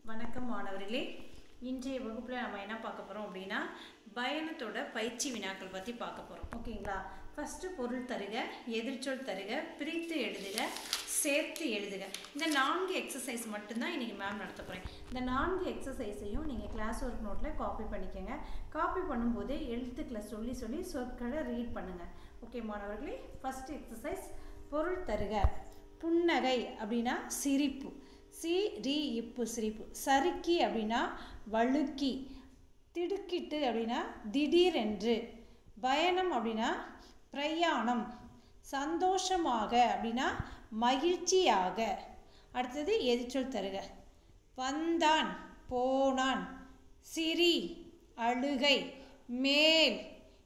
வணக்கம் மாணவர்களே இன்றைய வகுப்பில் நம்ம என்ன பார்க்க போகிறோம் அப்படின்னா பயணத்தோட பயிற்சி வினாக்கள் பற்றி பார்க்க போகிறோம் ஓகேங்களா ஃபஸ்ட்டு பொருள் தருக எதிர்ச்சொல் தருக பிரித்து எழுதுக சேர்த்து எழுதுக இந்த நான்கு எக்ஸசைஸ் மட்டும்தான் இன்றைக்கி மேம் நடத்த போகிறேன் இந்த நான்கு எக்ஸசைஸையும் நீங்கள் கிளாஸ் ஒர்க் நோட்டில் காப்பி பண்ணிக்கோங்க காப்பி பண்ணும்போது எழுத்துக்களை சொல்லி சொல்லி சொற்களை ரீட் பண்ணுங்கள் ஓகே மாணவர்களே ஃபஸ்ட்டு எக்ஸசைஸ் பொருள் தருக புன்னகை அப்படின்னா சிரிப்பு சி ரி இப்பு சிரிப்பு சறுக்கி அப்படின்னா வழுக்கி திடுக்கிட்டு அப்படின்னா திடீரென்று பயணம் அப்படின்னா பிரயாணம் சந்தோஷமாக அப்படின்னா மகிழ்ச்சியாக அடுத்தது எதிர்ச்சொல் தருக வந்தான் போனான் சிரி அழுகை மேல்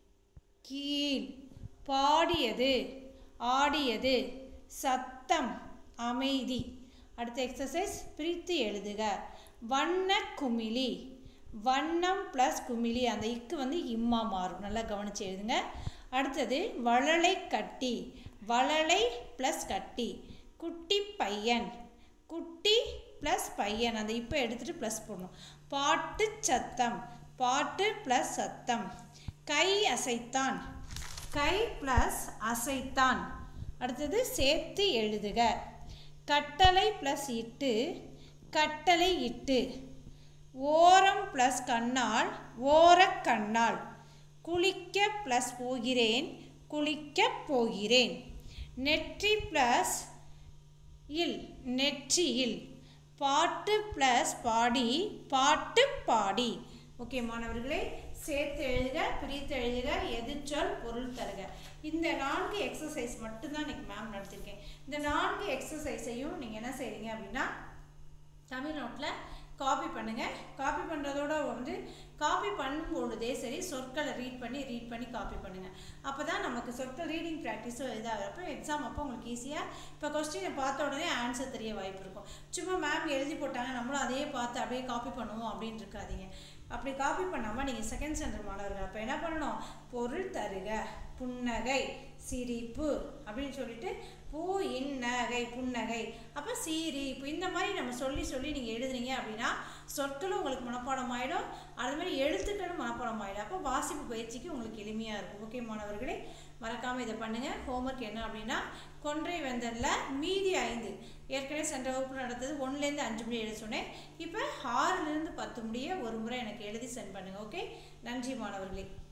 கீழ் பாடியது ஆடியது சத்தம் அமைதி அடுத்த எக்ஸசைஸ் பிரித்து எழுதுக வண்ண குமிழி வண்ணம் ப்ளஸ் குமிழி அந்த இக்கு வந்து இம்மா மாறும் நல்லா கவனித்து எழுதுங்க அடுத்தது வளலை கட்டி வளலை ப்ளஸ் கட்டி குட்டி பையன் குட்டி ப்ளஸ் பையன் அந்த இப்போ எடுத்துகிட்டு ப்ளஸ் போடணும் பாட்டு சத்தம் பாட்டு ப்ளஸ் சத்தம் கை அசைத்தான் கை ப்ளஸ் அசைத்தான் அடுத்தது சேர்த்து எழுதுக கட்டளை ப்ளஸ் இட்டு கட்டளை இட்டு ஓரம் ப்ளஸ் கண்ணால் ஓரக்கண்ணால் குளிக்க ப்ளஸ் போகிறேன் குளிக்கப் போகிறேன் நெற்றி ப்ளஸ் இல் நெற்றியில் பாட்டு ப்ளஸ் பாடி பாட்டு பாடி ஓகே மாணவர்களே சேர்த்து எழுதுக பிரித்து எழுதுக எதிர்ச்சொல் பொருள் தருக இந்த நான்கு எக்ஸசைஸ் மட்டும்தான் இன்னைக்கு மேம் நடத்திருக்கேன் இந்த நான்கு எக்ஸசைஸையும் நீங்கள் என்ன செய்றீங்க அப்படின்னா தமிழ் நோட்டில் காப்பி பண்ணுங்கள் காப்பி பண்ணுறதோட வந்து காப்பி பண்ணும் பொழுதே சரி சொற்களை ரீட் பண்ணி ரீட் பண்ணி காப்பி பண்ணுங்கள் அப்போ தான் நமக்கு சொற்கள் ரீடிங் ப்ராக்டிஸும் இதாகிறப்போ எக்ஸாம் அப்போ உங்களுக்கு ஈஸியாக இப்போ கொஸ்டினை பார்த்த உடனே ஆன்சர் தெரிய வாய்ப்பு இருக்கும் சும்மா மேம் எழுதி போட்டாங்க நம்மளும் அதையே பார்த்து அப்படியே காப்பி பண்ணுவோம் அப்படின்னு இருக்காதீங்க அப்படி காப்பி பண்ணாமல் நீங்கள் செகண்ட் ஸ்டாண்டர்ட் மாணவர்கள் அப்போ என்ன பண்ணணும் பொருள் தருக புன்னகை சிரிப்பு அப்படின்னு சொல்லிட்டு பூ இந்நகை புன்னகை அப்போ சிரிப்பு இந்த மாதிரி நம்ம சொல்லி சொல்லி நீங்கள் எழுதுனீங்க அப்படின்னா சொற்களும் உங்களுக்கு மனப்பாடம் ஆகிடும் அது மாதிரி எழுத்துக்களும் மனப்பாடம் ஆகிடும் அப்போ வாசிப்பு பயிற்சிக்கு உங்களுக்கு எளிமையாக இருக்கும் ஓகே மாணவர்களே மறக்காமல் இதை பண்ணுங்கள் ஹோம்ஒர்க் என்ன அப்படின்னா கொன்றை வெந்தனில் மீதி ஐந்து ஏற்கனவே சென்ற வகுப்பு நடந்தது ஒன்றுலேருந்து அஞ்சு மணி எழுத சொன்னேன் இப்போ ஆறுலேருந்து பத்து முடிய ஒரு முறை எனக்கு எழுதி சென்ட் பண்ணுங்கள் ஓகே நன்றி மாணவர்களே